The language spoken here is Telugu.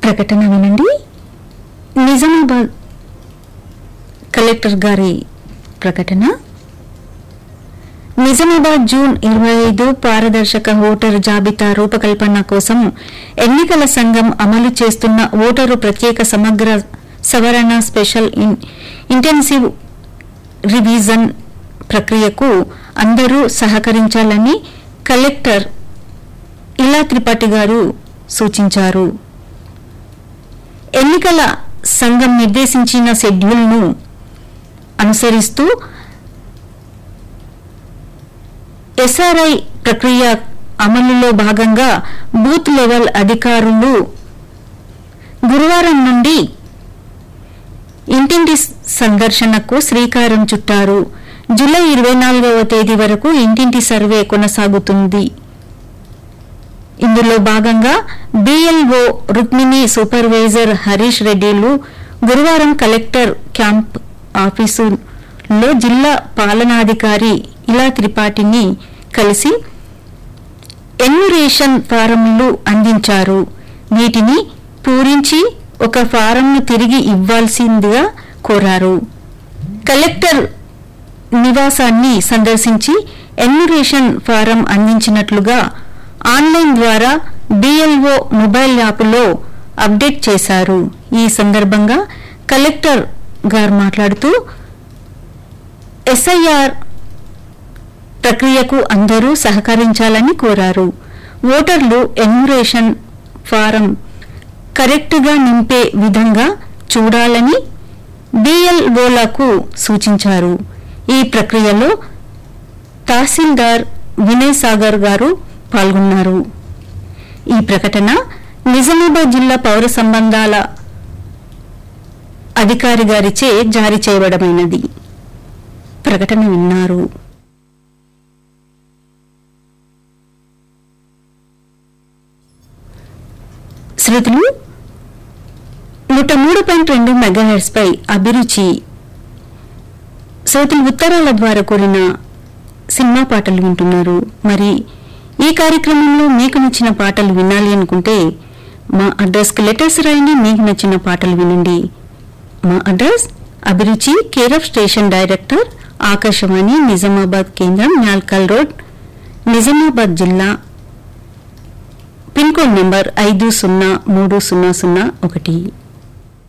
ప్రకటన వినండి నిజామాబాద్ కలెక్టర్ గారి ప్రకటన నిజామాబాద్ జూన్ ఇరవై ఐదు పారదర్శక ఓటరు జాబితా రూపకల్పన కోసం ఎన్నికల సంఘం అమలు చేస్తున్న ఓటరు ప్రత్యేక సమగ్ర సవరణ స్పెషల్ ఇన్- ఇంటెన్సివ్ రివిజన్ ప్రక్రియకు అందరూ సహకరించాలని కలెక్టర్ ఇలా త్రిపాఠి గారు సూచించారు ఎన్నికల సంఘం నిర్దేశించిన షెడ్యూల్ను అనుసరిస్తూ ఎస్ఆర్ఐ ప్రక్రియ అమలులో భాగంగా బూత్ లెవెల్ అధికారులు గురువారం నుండి ఇంటింటి సందర్శనకు శ్రీకారం చుట్టారు జూలై ఇరవై నాలుగవ తేదీ వరకు ఇంటింటి సర్వే కొనసాగుతుంది ఇందులో భాగంగా బిఎల్ఓ రుక్మిణి సూపర్వైజర్ హరీష్ రెడ్డిలు గురువారం కలెక్టర్ క్యాంప్ ఆఫీసులో జిల్లా పాలనాధికారి ఇలా త్రిపాఠిని కలిసి ఎన్యురేషన్ ఫారంలు అందించారు వీటిని పూరించి ఒక ఫారంను తిరిగి ఇవ్వాల్సిందిగా కోరారు కలెక్టర్ నివాసాన్ని సందర్శించి ఎన్యురేషన్ ఫారం అందించినట్లుగా ఆన్లైన్ ద్వారా బిఎల్ఓ మొబైల్ యాప్లో అప్డేట్ చేశారు ఈ సందర్భంగా కలెక్టర్ గారు మాట్లాడుతూ ఎస్ఐఆర్ ప్రక్రియకు అందరూ సహకరించాలని కోరారు ఓటర్లు ఎన్యురేషన్ ఫారం కరెక్ట్గా నింపే విధంగా చూడాలని బిఎల్ఓలకు సూచించారు ఈ ప్రక్రియలో తహసీల్దార్ వినయ్ సాగర్ గారు పాల్గొన్నారు ఈ ప్రకటన నిజామాబాద్ జిల్లా పౌర సంబంధాల అధికారి గారిచే జారీ చేయబడమైనది ప్రకటన విన్నారు శ్రుతులు నూట మూడు పాయింట్ రెండు మెగాహెర్స్ పై అభిరుచి శ్రోతలు ఉత్తరాల ద్వారా కూడిన సినిమా పాటలు వింటున్నారు మరి ఈ కార్యక్రమంలో మీకు నచ్చిన పాటలు వినాలి అనుకుంటే మా అడ్రస్కి లెటర్స్ రాయండి మీకు నచ్చిన పాటలు వినండి మా అడ్రస్ అభిరుచి care of station director Akashvani Nizamabad కేంద్రం న్యాల్కల్ రోడ్ నిజామాబాద్ జిల్లా పిన్ కోడ్ నంబర్ ఐదు సున్నా మూడు సున్నా సున్నా ఒకటి